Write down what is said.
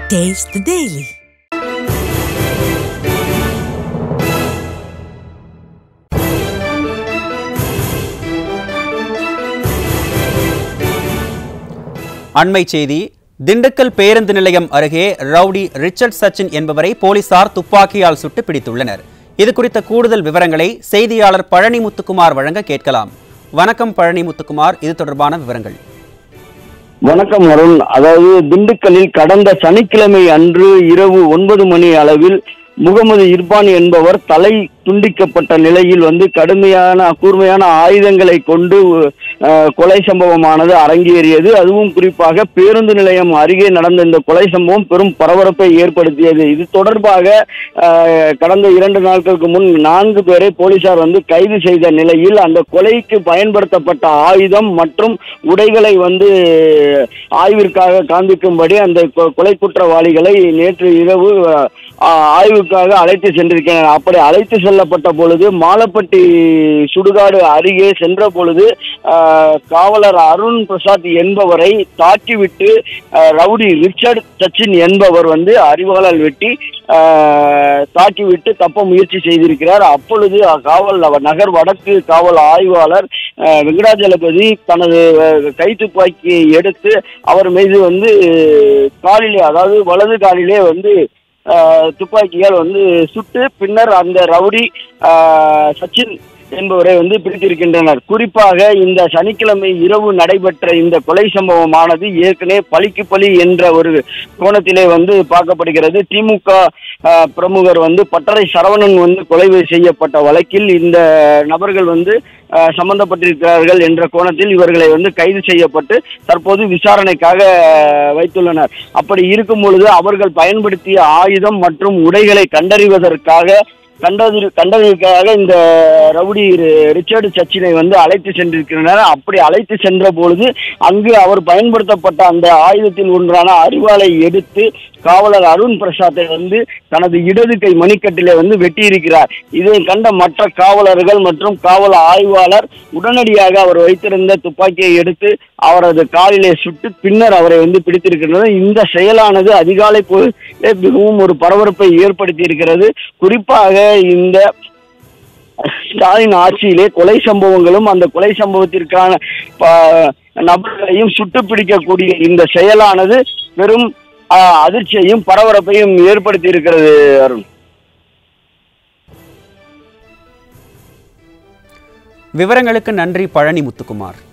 Taste the Daily. அண்மை செய்தி திண்டுக்கல் பேருந்து நிலையம் அருகே ரவுடி ரிச்சர்ட் சச்சின் என்பவரை போலீசார் துப்பாக்கியால் சுட்டு பிடித்துள்ளனர் இது குறித்த கூடுதல் விவரங்களை செய்தியாளர் பழனி முத்துக்குமார் வழங்க கேட்கலாம் வணக்கம் பழனி முத்துக்குமார் இது தொடர்பான விவரங்கள் வணக்கம் அருண் அதாவது திண்டுக்கல்லில் கடந்த சனிக்கிழமை அன்று இரவு ஒன்பது மணி அளவில் முகமது இர்பான் என்பவர் தலை துண்டிக்கப்பட்ட நிலையில் வந்து கடுமையான கூர்மையான ஆயுதங்களை கொண்டு அஹ், கொலை சம்பவமானது அரங்கேறியது அதுவும் குறிப்பாக பேருந்து நிலையம் அருகே நடந்த இந்த கொலை சம்பவம் பெரும் பரபரப்பை ஏற்படுத்தியது இது தொடர்பாக அஹ், கடந்த இரண்டு நாட்களுக்கு முன் நான்கு பேரை போலீசார் வந்து கைது செய்த நிலையில் அந்த கொலைக்கு பயன்படுத்தப்பட்ட ஆயுதம் மற்றும் உடைகளை வந்து ஆய்விற்காக காண்பிக்கும்படி அந்த கொ- கொலை குற்றவாளிகளை நேற்று இரவு அஹ், ஆய்வுக்காக அழைத்து சென்றிருக்கிறனர் அப்படி அழைத்து செல்லப்பட்ட பொழுது மாலப்பட்டி சுடுகாடு அருகே சென்ற பொழுது அஹ், காவலர் அருண் பிரசாத் என்பவரை தாக்கிவிட்டு அஹ், ரவுடி ரிச்சர்ட் சச்சின் என்பவர் வந்து அறிவாளால் வெட்டி அஹ், தாக்கிவிட்டு தப்ப முயற்சி செய்திருக்கிறார் அப்பொழுது காவல் நகர் வடக்கு காவல் ஆய்வாளர் அஹ், வெங்கடாஜலபதி தனது அஹ், கைத்துப்பாக்கியை எடுத்து அவர் மீது வந்து காலிலே அதாவது வலது காலிலே வந்து அஹ், துப்பாக்கியால் வந்து சுட்டு பின்னர் அந்த ரவுடி அஹ், சச்சின் என்பவரை வந்து பிடித்திருக்கின்றனர் குறிப்பாக இந்த சனிக்கிழமை இரவு நடைபெற்ற இந்த கொலை சம்பவமானது ஏற்கனவே பழிக்கு பழி என்ற ஒரு கோணத்திலே வந்து பார்க்கப்படுகிறது திமுக அஹ், பிரமுகர் வந்து பட்டறை சரவணன் வந்து கொலை செய்யப்பட்ட வழக்கில் இந்த நபர்கள் வந்து அஹ், சம்பந்தப்பட்டிருக்கிறார்கள் என்ற கோணத்தில் இவர்களை வந்து கைது செய்யப்பட்டு தற்போது விசாரணைக்காக அஹ், வைத்துள்ளனர் அப்படி இருக்கும் பொழுது அவர்கள் பயன்படுத்திய ஆயுதம் மற்றும் உடைகளை கண்டறிவதற்காக கண்டது கண்டதற்காக இந்த ரவுடி ரி- ரிச்சர்டு சச்சினை வந்து அழைத்து சென்றிருக்கின்றனர் அப்படி அழைத்து சென்ற பொழுது அங்கு அவர் பயன்படுத்தப்பட்ட அந்த ஆயுதத்தில் ஒன்றான அரிவாளை எடுத்து காவலர் அருண் பிரசாத்தை வந்து தனது இடது கை மணிக்கட்டிலே வந்து வெட்டியிருக்கிறார் இதை கண்ட மற்ற காவலர்கள் மற்றும் காவல் ஆய்வாளர் உடனடியாக அவர் வைத்திருந்த துப்பாக்கியை எடுத்து அவரது காலிலே சுட்டு பின்னர் அவரை வந்து பிடித்திருக்கின்றனர் இந்த செயலானது அதிகாலை பொழுதே மிகவும் ஒரு பரபரப்பை ஏற்படுத்தி இருக்கிறது குறிப்பாக இந்த ஸ்டாலின் ஆட்சியிலே கொலை சம்பவங்களும் அந்த கொலை சம்பவத்திற்கான ப- நபர்களையும் சுட்டு பிடிக்கக்கூடிய இந்த செயலானது பெரும் ஆஹ், அதிர்ச்சியையும் பரபரப்பையும் ஏற்படுத்தி இருக்கிறது அருண் விவரங்களுக்கு நன்றி பழனி முத்துக்குமார்